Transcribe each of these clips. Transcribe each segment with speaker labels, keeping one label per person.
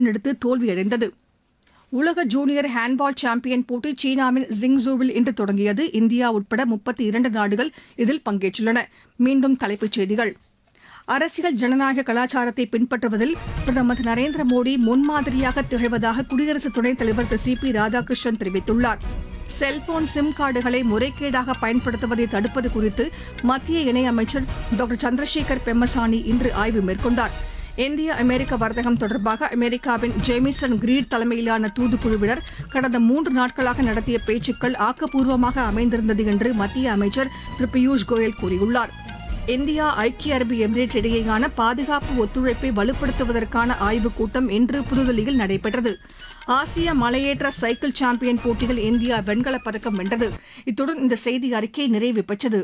Speaker 1: run எடுத்து தோல்வியடைந்தது உலக ஜூனியர் ஹேண்ட்பால் சாம்பியன் போட்டி சீனாவின் ஜிங்ஜூவில் இன்று தொடங்கியது இந்தியா உட்பட முப்பத்தி இரண்டு நாடுகள் இதில் பங்கேற்றுள்ளன மீண்டும் தலைப்புச் செய்திகள் அரசியல் ஜனநாயக கலாச்சாரத்தை பின்பற்றுவதில் பிரதமர் திரு நரேந்திர மோடி முன்மாதிரியாக திகழ்வதாக குடியரசு துணைத் தலைவர் திரு சி பி ராதாகிருஷ்ணன் தெரிவித்துள்ளார் செல்போன் சிம் கார்டுகளை முறைகேடாக பயன்படுத்துவதை தடுப்பது குறித்து மத்திய இணையமைச்சர் டாக்டர் சந்திரசேகர் பெம்மசானி இன்று ஆய்வு மேற்கொண்டார் இந்திய அமெரிக்க வர்த்தகம் தொடர்பாக அமெரிக்காவின் ஜேமிசன் கிரீட் தலைமையிலான தூதுக்குழுவினர் கடந்த மூன்று நாட்களாக நடத்திய பேச்சுக்கள் ஆக்கப்பூர்வமாக அமைந்திருந்தது என்று மத்திய அமைச்சர் திரு பியூஷ் கோயல் கூறியுள்ளார் இந்தியா ஐக்கிய அரபு எமிரேட்ஸ் இடையேயான பாதுகாப்பு ஒத்துழைப்பை வலுப்படுத்துவதற்கான ஆய்வுக் கூட்டம் இன்று புதுதில்லியில் நடைபெற்றது ஆசிய மலையேற்ற சைக்கிள் சாம்பியன் போட்டியில் இந்தியா வெண்கலப் பதக்கம் வென்றது இத்துடன் இந்த செய்தி அறிக்கை நிறைவு பெற்றது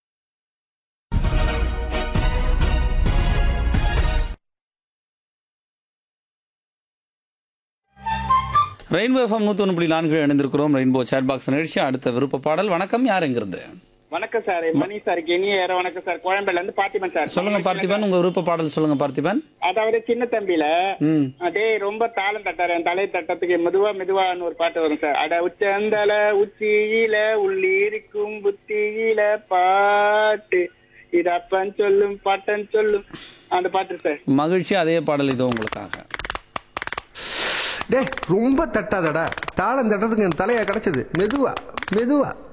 Speaker 2: ரெயின்போ எஃப்எம் நூற்றி ஒன்று புள்ளி நான்கு இணைந்திருக்கிறோம் ரெயின்போ சேட் பாக்ஸ் நிகழ்ச்சி அடுத்த விருப்ப பாடல் வணக்கம் யார் எங்கிருந்து
Speaker 3: வணக்கம் சார் மணி சார் இனிய ஏற வணக்கம் சார் கோயம்பேடுல இருந்து பார்த்திபன் சார்
Speaker 2: சொல்லுங்க பார்த்திபன் உங்க விருப்ப பாடல் சொல்லுங்க பார்த்திபன்
Speaker 3: அதாவது சின்ன தம்பியில
Speaker 2: ம்
Speaker 3: அதே ரொம்ப தாளம் தட்டாரு என் தலை தட்டத்துக்கு மெதுவா மெதுவான்னு ஒரு பாட்டு வரும் சார் அட உச்சந்தல உச்சியில உள்ளிருக்கும் புத்தியில பாட்டு இது அப்பன் சொல்லும் பாட்டன் சொல்லும் அந்த பாட்டு சார்
Speaker 2: மகிழ்ச்சி அதே பாடல் இது உங்களுக்காக
Speaker 4: டேய் ரொம்ப தட்டாதடா தாளம் தட்டத்துக்கு என் தலையா கிடைச்சது மெதுவா மெதுவா